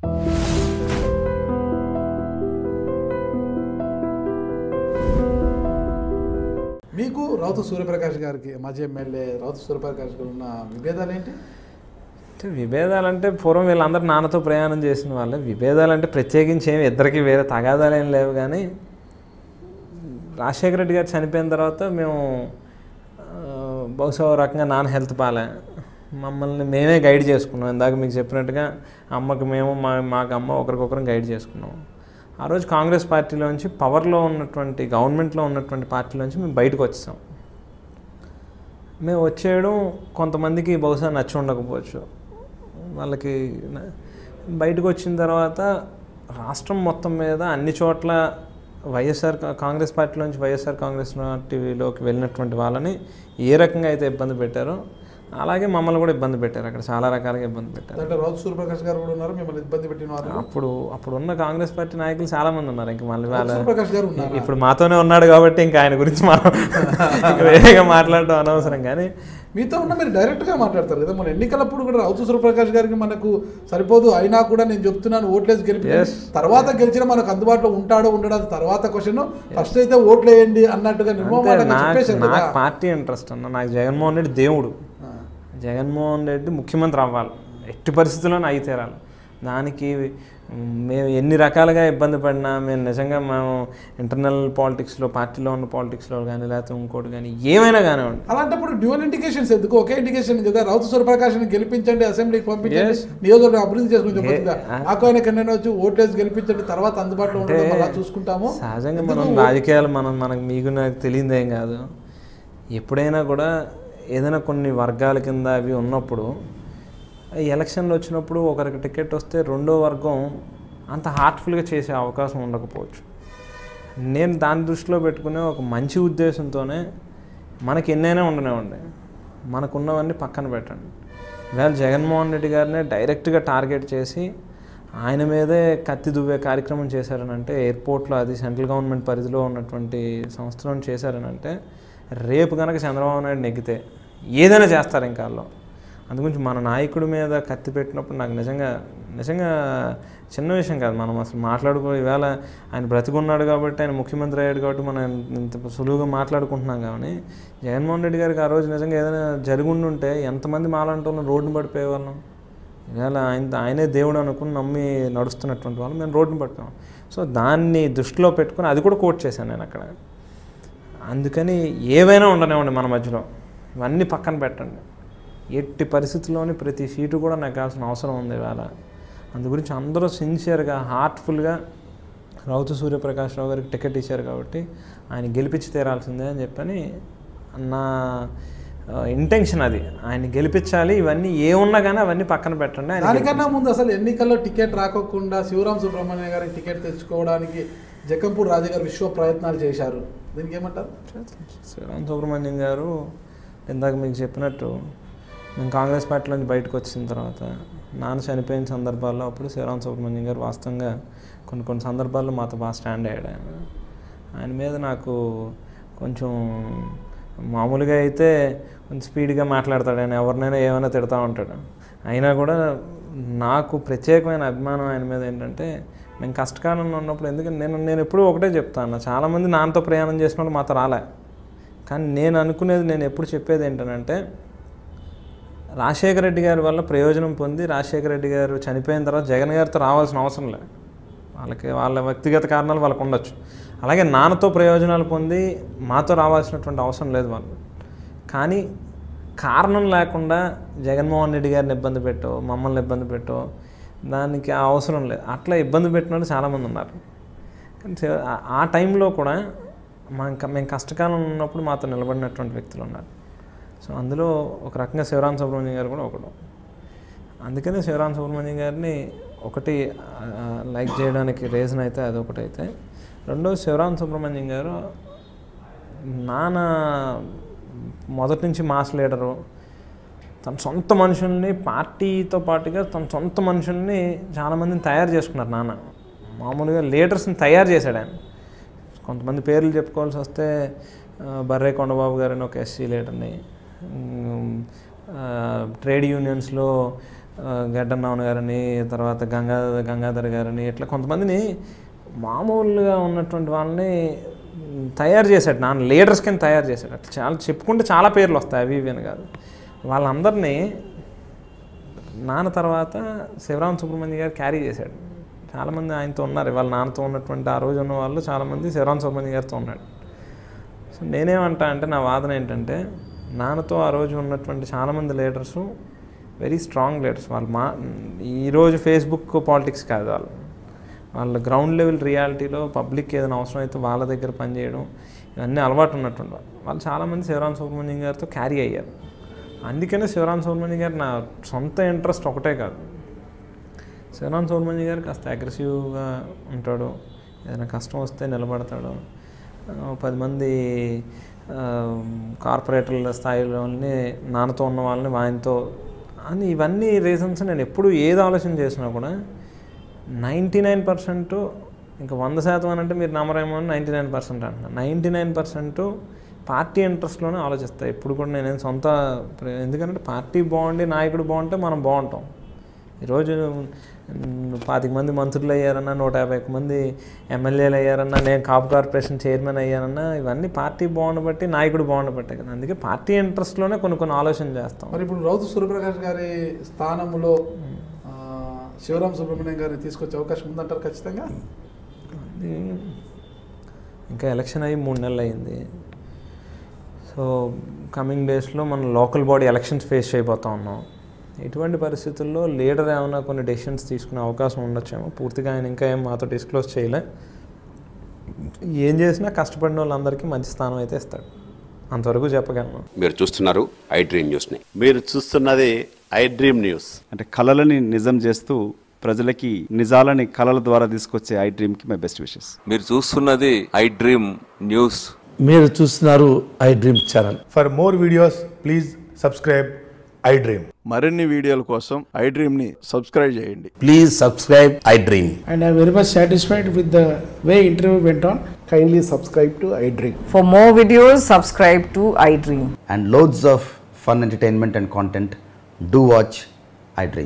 మీకు రౌతు సూర్యప్రకాష్ గారికి మాజీ ఎమ్మెల్యే రౌతు సూర్యప్రకాష్ గారు ఉన్న విభేదాలు ఏంటి అంటే విభేదాలంటే పూర్వం వీళ్ళందరూ నాన్నతో ప్రయాణం చేసిన వాళ్ళే విభేదాలంటే ప్రత్యేకించి ఏమి ఇద్దరికి వేరే తగాదాలు ఏం లేవు కానీ రాజశేఖర రెడ్డి గారు చనిపోయిన తర్వాత మేము ఆ, బహుశా ఓ రకంగా నాన్న హెల్త్ బాలే మమ్మల్ని మేమే గైడ్ చేసుకున్నాం ఇందాక మీకు చెప్పినట్టుగా అమ్మకి మేము మా మాకు అమ్మ ఒకరికొకరం గైడ్ చేసుకున్నాం ఆ రోజు కాంగ్రెస్ పార్టీలోంచి పవర్లో ఉన్నటువంటి గవర్నమెంట్లో ఉన్నటువంటి పార్టీలోంచి మేము బయటకు వచ్చేసాం మేము వచ్చేయడం కొంతమందికి బహుశా నచ్చి ఉండకపోవచ్చు వాళ్ళకి న- బయటకు వచ్చిన తర్వాత రాష్ట్రం మొత్తం మీద అన్ని చోట్ల వైఎస్ఆర్ కా- కాంగ్రెస్ పార్టీలోంచి వైఎస్ఆర్ కాంగ్రెస్ పార్టీలోకి వెళ్ళినటువంటి వాళ్ళని ఏ రకంగా అయితే ఇబ్బంది పెట్టారో అలాగే మమ్మల్ని కూడా ఇబ్బంది పెట్టారు అక్కడ చాలా రకాలుగా ఇబ్బంది పెట్టారు దాంట్లో రౌతు సూర్యప్రకాష్ గారు కూడా ఉన్నారు మిమ్మల్ని ఇబ్బంది పెట్టిన వారు అప్పుడు అప్పుడు ఉన్న కాంగ్రెస్ పార్టీ నాయకులు చాలా మంది ఉన్నారు ఇంకా మళ్ళీ రౌతు వాళ్ళ సూర్యప్రకాష్ గారు ఉన్నారు ఇప్పుడు మాతోనే ఉన్నాడు కాబట్టి ఇంకా ఆయన గురించి మనం ఇంకా వేరేగా మాట్లాడడం అనవసరం కానీ మీతో ఉన్న మీరు డైరెక్ట్ గా మాట్లాడతారు కదా మన ఎన్నికలప్పుడు కూడా రౌతు సూర్యప్రకాష్ గారికి మనకు సరిపోదు అయినా కూడా నేను చెప్తున్నాను ఓట్లేసి గెలిపి Yes. తర్వాత గెలిచిన మనకు అందుబాటులో ఉంటాడో ఉండడో అది తర్వాత క్వశ్చన్ ఫస్ట్ అయితే ఓట్లు వేయండి అన్నట్టుగా అంటే నిర్మమాటంగా నాకు చెప్పేశారు కదా నాకు పార్టీ ఇంట్రెస్ట్ అన్న నాకు జగన్మోహన్ రెడ్డి దేవుడు ఆ. జగన్మోహన్ రెడ్డి ముఖ్యమంత్రి అవ్వాలి ఎట్టి పరిస్థితుల్లోనే అయి తీరాలి దానికి మ్, మేము ఎన్ని రకాలుగా ఇబ్బంది పడినా మేము నిజంగా మేము ఇంటర్నల్ పాలిటిక్స్లో పార్టీలో ఉన్న పాలిటిక్స్లో కానీ లేకపోతే ఇంకోటి కానీ ఏమైనా కానివ్వండి అలాంటప్పుడు డ్యూయల్ ఇండికేషన్స్ ఎందుకు ఒకే ఇండికేషన్ కదా రౌతు సూర్యప్రకాష్ని గెలిపించండి అసెంబ్లీకి పంపించండి Yes. నియోజకవర్గం అభివృద్ధి చేసుకుని చెప్పొచ్చు కదా. ఏ- నాకు ఆయన కన్నా వచ్చి ఓట్లేసి గెలిపించండి తర్వాత అందుబాటులో ఉండడం అంటే అలా చూసుకుంటాము సహజంగా మనం రాజకీయాలు మనం మనకు మీకు నాకు తెలియదేం కాదు ఎప్పుడైనా కూడా ఏదైనా కొన్ని వర్గాల కింద అవి ఉన్నప్పుడు ఈ ఎలక్షన్లు వచ్చినప్పుడు ఒకరికి టికెట్ వస్తే రెండో వర్గం అంత హార్ట్ఫుల్గా చేసే అవకాశం ఉండకపోవచ్చు నేను దాని దృష్టిలో పెట్టుకునే ఒక మంచి ఉద్దేశంతోనే మనకి ఎన్నైనా ఉండనివ్వండి మనకున్నవన్నీ పక్కన పెట్టండి ఇవాళ జగన్మోహన్ రెడ్డి గారినే డైరెక్ట్గా టార్గెట్ చేసి ఆయన మీదే కత్తి దువ్వే కార్యక్రమం చేశారనంటే ఎయిర్పోర్ట్లో అది సెంట్రల్ గవర్నమెంట్ పరిధిలో ఉన్నటువంటి సంస్థలను చేశారనంటే రేపు కనుక చంద్రబాబు నాయుడు నెగ్గితే ఏదైనా చేస్తారు ఇంకా వాళ్ళు అందుగురించి మన నాయకుడి మీద కత్తి పెట్టినప్పుడు నాకు నిజంగా నిజంగా చిన్న విషయం కాదు మనం అసలు మాట్లాడుకో ఈవేళ ఆయన బ్రతికున్నాడు కాబట్టి ఆయన ముఖ్యమంత్రి అయ్యాడు కాబట్టి మనం ఇంత సులువుగా మాట్లాడుకుంటున్నాం కానీ జగన్మోహన్ రెడ్డి గారికి ఆ రోజు నిజంగా ఏదైనా జరిగి ఉంటే ఎంతమంది మాలాంటి వాళ్ళని రోడ్డును పడిపోయేవాళ్ళం ఈవేళ ఆయన ఆయనే దేవుడు అనుకుని నమ్మి నడుస్తున్నటువంటి వాళ్ళు మేము రోడ్డును పట్టుకున్నాం సో దాన్ని దృష్టిలో పెట్టుకుని అది కూడా కోట్ చేశాను నేను అక్కడ అందుకని ఏవైనా ఉండనివ్వండి మన మధ్యలో ఇవన్నీ పక్కన పెట్టండి ఎట్టి పరిస్థితుల్లోని ప్రతి సీటు కూడా నాకు కావాల్సిన అవసరం ఉంది ఇవాళ అందు గురించి అందరూ సిన్సియర్గా హార్ట్ఫుల్గా రౌతు సూర్యప్రకాష్ రావు గారికి టికెట్ ఇచ్చారు కాబట్టి ఆయన గెలిపించి తీరాల్సిందే అని చెప్పని నా ఇంటెన్షన్ అది ఆయన గెలిపించాలి ఇవన్నీ ఏమున్నా కానీ అవన్నీ పక్కన పెట్టండి ఆయన దానికన్నా ముందు అసలు ఎన్నికల్లో టికెట్ రాకోకుండా శివరాం సుబ్రహ్మణ్య గారికి టికెట్ తెచ్చుకోవడానికి జకంపూర్ రాజు గారు విశ్వ ప్రయత్నాలు చేశారు దీనికి ఏమంటారు శ్రీరామ్ సుబ్రహ్మణ్యం గారు ఇందాక మీకు చెప్పినట్టు మేము కాంగ్రెస్ పార్టీలోంచి బయటకు వచ్చిన తర్వాత నాన్న చనిపోయిన సందర్భాల్లో అప్పుడు శ్రీరామ్ సుబ్రహ్మణ్యం గారు వాస్తవంగా కొన్ని కొన్ని సందర్భాల్లో మాతో బాగా స్టాండ్ అయ్యాడు ఆయన ఆయన మీద నాకు కొంచెం మామూలుగా అయితే కొంచెం స్పీడ్గా మాట్లాడతాడు ఆయన ఎవరినైనా ఏమైనా తిడతా ఉంటాడు అయినా కూడా నాకు ప్రత్యేకమైన అభిమానం ఆయన మీద ఏంటంటే నేను కష్టకాలంలో ఉన్నప్పుడు ఎందుకంటే నేను నేను ఎప్పుడూ ఒకటే చెప్తాను చాలామంది నాన్నతో ప్రయాణం చేసిన వాళ్ళు మాతో రాలే కానీ నేను అనుకునేది నేను ఎప్పుడు చెప్పేది ఏంటంటే రాజశేఖర రెడ్డి గారి వల్ల ప్రయోజనం పొంది రాజశేఖర రెడ్డి గారు చనిపోయిన తర్వాత జగన్ గారితో రావాల్సిన అవసరం లేదు వాళ్ళకి వాళ్ళ వ్యక్తిగత కారణాలు వాళ్ళకు ఉండొచ్చు అలాగే నాన్నతో ప్రయోజనాలు పొంది మాతో రావాల్సినటువంటి అవసరం లేదు వాళ్ళు కానీ కారణం లేకుండా జగన్మోహన్ రెడ్డి గారిని ఇబ్బంది పెట్టో మమ్మల్ని ఇబ్బంది పెట్టో దానికి ఆ అవసరం లేదు అట్లా ఇబ్బంది పెట్టిన వాళ్ళు చాలామంది ఉన్నారు కానీ చే- ఆ- ఆ టైంలో కూడా మా మేము కష్టకాలం ఉన్నప్పుడు మాతో నిలబడినటువంటి వ్యక్తులు ఉన్నారు సో అందులో ఒక రకంగా శివరాం సుబ్రహ్మణ్యం గారు కూడా ఒకడు అందుకనే శివరాం సుబ్రహ్మణ్యం గారిని ఒకటి ఆ, లైక్ చేయడానికి రీజన్ అయితే అదొకటైతే రెండోది శివరాం సుబ్రహ్మణ్యం గారు నాన్న మొదటి నుంచి మాస్ లీడరు తన సొంత మనుషుల్ని పార్టీతో పాటుగా తన సొంత మనుషుల్ని చాలామందిని తయారు చేసుకున్నారు నాన్న మామూలుగా లీడర్స్ని తయారు చేశాడు ఆయన కొంతమంది పేర్లు చెప్పుకోవాల్సి వస్తే ఆ, బర్రే కొండబాబు గారని ఒక ఎస్సీ లీడర్ని ఉమ్, ఆ, ట్రేడ్ యూనియన్స్లో ఆ, గడ్డన్నవన్ గారని తర్వాత గంగా గంగాధర్ గారని ఇట్లా కొంతమందిని మామూలుగా ఉన్నటువంటి వాళ్ళని మ్, తయారు చేశాడు నాన్న లీడర్స్ కింద తయారు చేశాడు అట్లా చాలా చెప్పుకుంటే చాలా పేర్లు వస్తాయి అవి ఇవి అని కాదు వాళ్ళందరినీ నాన్న తర్వాత శివరామ సుబ్రహ్మణ్య గారు క్యారీ చేశాడు చాలామంది ఆయనతో ఉన్నారు వాళ్ళ నాన్నతో ఉన్నటువంటి ఆ రోజు ఉన్న వాళ్ళు చాలామంది శివరామ సుబ్రహ్మణ్య గారితో ఉన్నాడు సో నేనేమంటా అంటే నా వాదన ఏంటంటే నాన్నతో ఆ రోజు ఉన్నటువంటి చాలామంది లీడర్స్ వెరీ స్ట్రాంగ్ లీడర్స్ వాళ్ళు మా ఈరోజు ఫేస్బుక్ పాలిటిక్స్ కాదు వాళ్ళు వాళ్ళ గ్రౌండ్ లెవెల్ రియాలిటీలో పబ్లిక్ ఏదైనా అవసరం అయితే వాళ్ళ దగ్గర పనిచేయడం ఇవన్నీ అలవాటు ఉన్నటువంటి వాళ్ళు వాళ్ళు చాలామంది శివరామ సుబ్రహ్మణ్యం గారితో క్యారీ అయ్యారు అందుకనే శివరామ సుబ్రహ్మణ్యం గారు నా సొంత ఇంట్రెస్ట్ ఒకటే కాదు శివరామ సుబ్రహ్మణ్యం గారు కాస్త అగ్రెసివ్గా ఉంటాడు ఏదైనా కష్టం వస్తే నిలబడతాడు ఆ, పది మంది ఆ, కార్పొరేటర్ల స్థాయిలోని నాన్నతో ఉన్న వాళ్ళని ఆయనతో అని ఇవన్నీ రీజన్స్ నేను ఎప్పుడు ఏది ఆలోచన చేసినా కూడా నైంటీ నైన్ పర్సెంట్ ఇంకా వంద శాతం అని అంటే మీరు నమ్మరేమో అని నైంటీ నైన్ పర్సెంట్ అంటున్నాను నైంటీ నైన్ పర్సెంట్ పార్టీ ఇంట్రెస్ట్లోనే ఆలోచిస్తాయి ఎప్పుడు కూడా నేనేం సొంత ప్ర- ఎందుకంటే పార్టీ బాగుండి నాయకుడు బాగుంటే మనం బాగుంటాం ఈరోజు మ్, పాతిక మంది మంత్రులు అయ్యారన్నా నూట యాభై ఒక్క మంది ఎమ్మెల్యేలు అయ్యారన్నా నేను కాపు కార్పొరేషన్ చైర్మన్ అయ్యానన్నా ఇవన్నీ పార్టీ బాగుండబట్టి నాయకుడు బాగుండబట్టే కదా అందుకే పార్టీ ఇంట్రెస్ట్లోనే కొన్ని కొన్ని ఆలోచన చేస్తాం మరి ఇప్పుడు రౌతు సూర్యప్రకాష్ గారి స్థానంలో ఆ, శివరాం సుబ్రహ్మణ్యం గారిని తీసుకొచ్చే అవకాశం ఉందంటారు ఖచ్చితంగా అది ఇంకా ఎలక్షన్ అయ్యి మూడు నెలలు అయింది సో కమింగ్ డేస్లో మనం లోకల్ బాడీ ఎలక్షన్స్ ఫేస్ చేయబోతా ఉన్నాం ఇటువంటి పరిస్థితుల్లో లీడర్ ఏమైనా కొన్ని డెసిషన్స్ తీసుకునే అవకాశం ఉండొచ్చేమో పూర్తిగా ఆయన ఇంకా ఏం మాతో డిస్క్లోజ్ చేయలే ఏం చేసినా కష్టపడిన వాళ్ళందరికీ మంచి స్థానం అయితే ఇస్తాడు అంతవరకు చెప్పగలను మీరు చూస్తున్నారు ఐ డ్రీమ్ న్యూస్ని మీరు చూస్తున్నది ఐ డ్రీమ్ న్యూస్ అంటే కళలని నిజం చేస్తూ ప్రజలకి నిజాలని కళల ద్వారా తీసుకొచ్చే ఐ డ్రీమ్కి మై బెస్ట్ విషెస్ మీరు చూస్తున్నది ఐ డ్రీమ్ న్యూస్ మీరు చూస్తున్నారు iDream channel For more videos, please subscribe iDream. మరిన్ని వీడియోల కోసం ఐ డ్రీమ్ని సబ్స్క్రైబ్ చేయండి please subscribe iDream and I'm very much satisfied with the way interview went on. Kindly subscribe to iDream. For more videos, subscribe to iDream. and loads of fun entertainment and content, do watch iDream.